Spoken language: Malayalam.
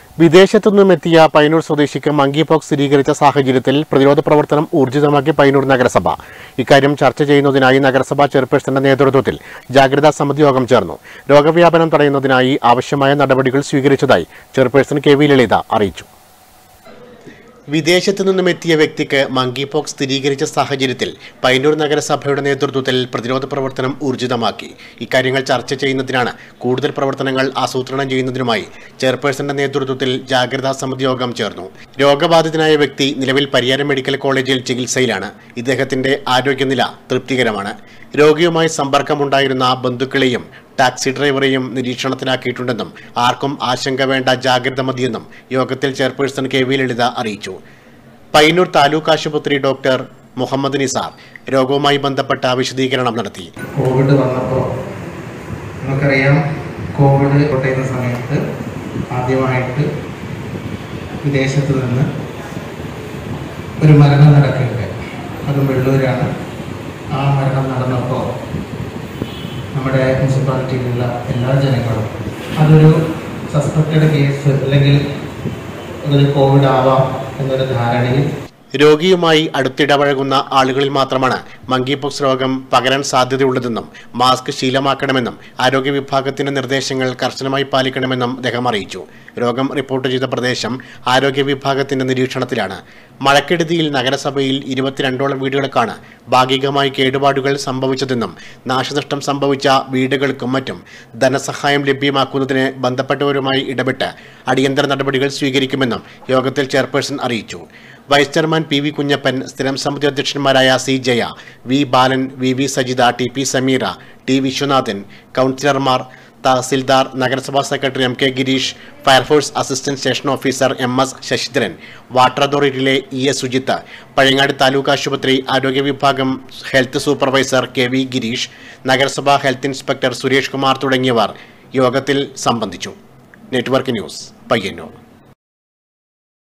വിദേശത്തു നിന്നുമെത്തിയ പയ്യന്നൂർ സ്വദേശിക്ക് മങ്കി പോക്സ് സ്ഥിരീകരിച്ച സാഹചര്യത്തിൽ പ്രതിരോധ പ്രവർത്തനം ഊർജിതമാക്കി പയ്യന്നൂർ നഗരസഭ ഇക്കാര്യം ചർച്ച ചെയ്യുന്നതിനായി നഗരസഭാ ചെയർപേഴ്സന്റെ നേതൃത്വത്തിൽ ജാഗ്രതാ സമിതി യോഗം ചേർന്നു രോഗവ്യാപനം തടയുന്നതിനായി ആവശ്യമായ നടപടികൾ സ്വീകരിച്ചതായി ചെയർപേഴ്സൺ കെ വി ലളിത അറിയിച്ചു വിദേശത്തു നിന്നും എത്തിയ വ്യക്തിക്ക് മങ്കി പോക്സ് സ്ഥിരീകരിച്ച സാഹചര്യത്തിൽ പയ്യന്നൂർ നഗരസഭയുടെ നേതൃത്വത്തിൽ പ്രതിരോധ പ്രവർത്തനം ഊർജിതമാക്കി ഇക്കാര്യങ്ങൾ ചർച്ച ചെയ്യുന്നതിനാണ് കൂടുതൽ പ്രവർത്തനങ്ങൾ ആസൂത്രണം ചെയ്യുന്നതിനുമായി ചെയർപേഴ്സന്റെ നേതൃത്വത്തിൽ ജാഗ്രതാ സമിതി യോഗം ചേർന്നു രോഗബാധിതനായ വ്യക്തി നിലവിൽ പരിയാരം മെഡിക്കൽ കോളേജിൽ ചികിത്സയിലാണ് ഇദ്ദേഹത്തിന്റെ ആരോഗ്യനില തൃപ്തികരമാണ് രോഗിയുമായി സമ്പർക്കമുണ്ടായിരുന്ന ബന്ധുക്കളെയും ടാക്സി ഡ്രൈവറെയും നിരീക്ഷണത്തിലാക്കിയിട്ടുണ്ടെന്നും ആർക്കും ആശങ്ക വേണ്ട ജാഗ്രത മതിയെന്നും യോഗത്തിൽ ചെയർപേഴ്സൺ കെ വി ലളിത അറിയിച്ചു പയ്യന്നൂർ താലൂക്ക് ആശുപത്രി ഡോക്ടർ മുഹമ്മദ് നിസാർ രോഗവുമായി ബന്ധപ്പെട്ട വിശദീകരണം നടത്തി കോവിഡ് വന്നപ്പോൾ നമുക്കറിയാം കോവിഡ് കൊട്ടയുന്ന സമയത്ത് ആദ്യമായിട്ട് വിദേശത്ത് നിന്ന് ഒരു മരണം നടക്കുന്നുണ്ട് അതും വെള്ളൂരാണ് ആ മരണം നടന്നപ്പോൾ നമ്മുടെ മുനിസിപ്പാലിറ്റിയിലുള്ള എല്ലാ ജനങ്ങളും അതൊരു സസ്പെക്റ്റഡ് കേസ് അല്ലെങ്കിൽ അതൊരു കോവിഡ് ആവാം എന്നൊരു ധാരണയിൽ രോഗിയുമായി അടുത്തിടപഴകുന്ന ആളുകളിൽ മാത്രമാണ് മങ്കി പോക്സ് രോഗം പകരാൻ സാധ്യതയുള്ളതെന്നും മാസ്ക് ശീലമാക്കണമെന്നും ആരോഗ്യ വിഭാഗത്തിന്റെ നിർദ്ദേശങ്ങൾ കർശനമായി പാലിക്കണമെന്നും അദ്ദേഹം അറിയിച്ചു രോഗം റിപ്പോർട്ട് ചെയ്ത പ്രദേശം ആരോഗ്യ വിഭാഗത്തിന്റെ നിരീക്ഷണത്തിലാണ് മഴക്കെടുതിയിൽ നഗരസഭയിൽ ഇരുപത്തിരണ്ടോളം വീടുകൾക്കാണ് ഭാഗികമായി കേടുപാടുകൾ സംഭവിച്ചതെന്നും നാശനഷ്ടം സംഭവിച്ച വീടുകൾക്കും മറ്റും ധനസഹായം ലഭ്യമാക്കുന്നതിന് ബന്ധപ്പെട്ടവരുമായി ഇടപെട്ട് അടിയന്തര നടപടികൾ സ്വീകരിക്കുമെന്നും യോഗത്തിൽ ചെയർപേഴ്സൺ അറിയിച്ചു vice chairman P V Kunhappan സ്ഥിരം സമിതി അധ്യക്ഷന്മാരായ C Jaya V Balan V V Sajitha T P Sameera T Viswanathan കൗൺസിലർമാർ തഹസിൽദാർ നഗരസഭാ secretary M K Gireesh fire force assistant station officer M S Sasidharan water അതോറിറ്റിയിലെ ഇ എസ് സുജിത്ത് പഴയങ്ങാട് താലൂക്ക് ആശുപത്രി ആരോഗ്യ വിഭാഗം health supervisor K V Gireesh നഗരസഭാ ഹെൽത്ത് ഇൻസ്പെക്ടർ സുരേഷ് കുമാർ തുടങ്ങിയവർ യോഗത്തിൽ സംബന്ധിച്ചു നെറ്റ്വർക്ക് ന്യൂസ് പയ്യന്നൂർ